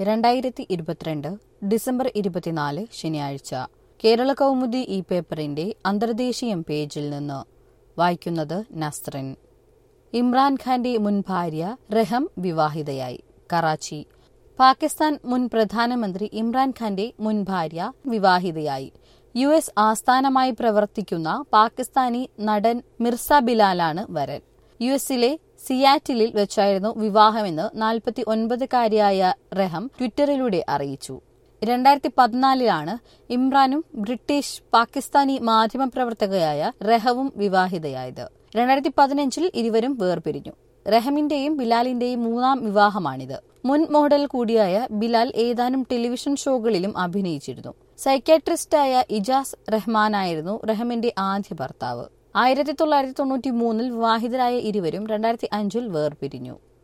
രണ്ടായിരത്തി ഇരുപത്തിരണ്ട് ഡിസംബർ ഇരുപത്തിനാല് ശനിയാഴ്ച കേരള കൗമുദി ഈ പേപ്പറിന്റെ അന്തർദേശീയം പേജിൽ നിന്ന് വായിക്കുന്നത് നസ്റിൻ ഇമ്രാൻഖാന്റെ മുൻ ഭാര്യ റഹം വിവാഹിതയായി കറാച്ചി പാകിസ്ഥാൻ മുൻ പ്രധാനമന്ത്രി ഇമ്രാൻഖാന്റെ മുൻ ഭാര്യ വിവാഹിതയായി യു എസ് ആസ്ഥാനമായി പ്രവർത്തിക്കുന്ന പാകിസ്ഥാനി നടൻ മിർസ ബിലാലാണ് വരൻ യു എസിലെ സിയാറ്റിലിൽ വെച്ചായിരുന്നു വിവാഹമെന്ന് നാൽപ്പത്തി ഒൻപതുകാരിയായ റഹം ട്വിറ്ററിലൂടെ അറിയിച്ചു രണ്ടായിരത്തി പതിനാലിലാണ് ഇമ്രാനും ബ്രിട്ടീഷ് പാകിസ്ഥാനി മാധ്യമപ്രവർത്തകയായ റഹവും വിവാഹിതയായത് രണ്ടായിരത്തി പതിനഞ്ചിൽ ഇരുവരും വേർപിരിഞ്ഞു റഹമിന്റെയും ബിലാലിന്റെയും മൂന്നാം വിവാഹമാണിത് മുൻ മോഡൽ കൂടിയായ ബിലാൽ ഏതാനും ടെലിവിഷൻ ഷോകളിലും അഭിനയിച്ചിരുന്നു സൈക്യാട്രിസ്റ്റായ ഇജാസ് റഹ്മാനായിരുന്നു റഹമിന്റെ ആദ്യ ഭർത്താവ് ആയിരത്തി തൊള്ളായിരത്തി തൊണ്ണൂറ്റി മൂന്നിൽ വിവാഹിതരായ ഇരുവരും രണ്ടായിരത്തി അഞ്ചിൽ വേർപിരിഞ്ഞു